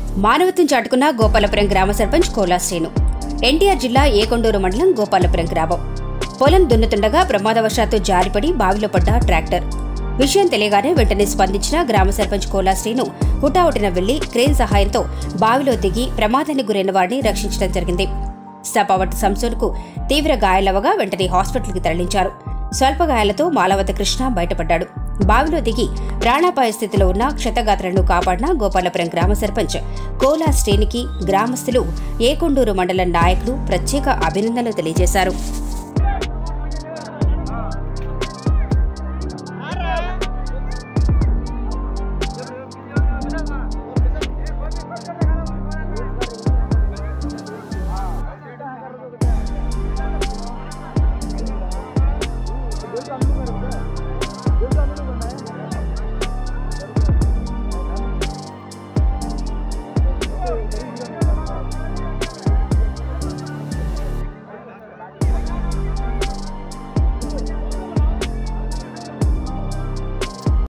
మానవత్వం చాటుకున్న గోపాలపురం గ్రామ సర్పంచ్ కోలా శ్రీను ఎన్టీఆర్ జిల్లా ఏకొండూరు మండలం గోపాలపురం గ్రామం పొలం దున్నుతుండగా ప్రమాదవశాత్తు జారిపడి బావిలో పడ్డ ట్రాక్టర్ విషయం తెలియగానే వెంటనే స్పందించిన గ్రామ సర్పంచ్ కోలా శ్రీను హుటాహుటిన వెళ్లి క్రేన్ సహాయంతో బావిలో దిగి ప్రమాదానికి గురైన వారిని రక్షించడం జరిగింది సపావట్ సంసోన్కు తీవ్ర గాయాలవగా వెంటనే హాస్పిటల్కి తరలించారు స్వల్ప గాయాలతో మాలవత కృష్ణ బయటపడ్డాడు బావిలో దిగి ప్రాణాపాయ స్థితిలో ఉన్న క్షతగాత్రలను కాపాడిన గోపాలపురం గ్రామ సర్పంచ్ కోలా శ్రేణికి గ్రామస్తులు ఏకొండూరు మండలం నాయకులు ప్రత్యేక అభినందనలు తెలియజేశారు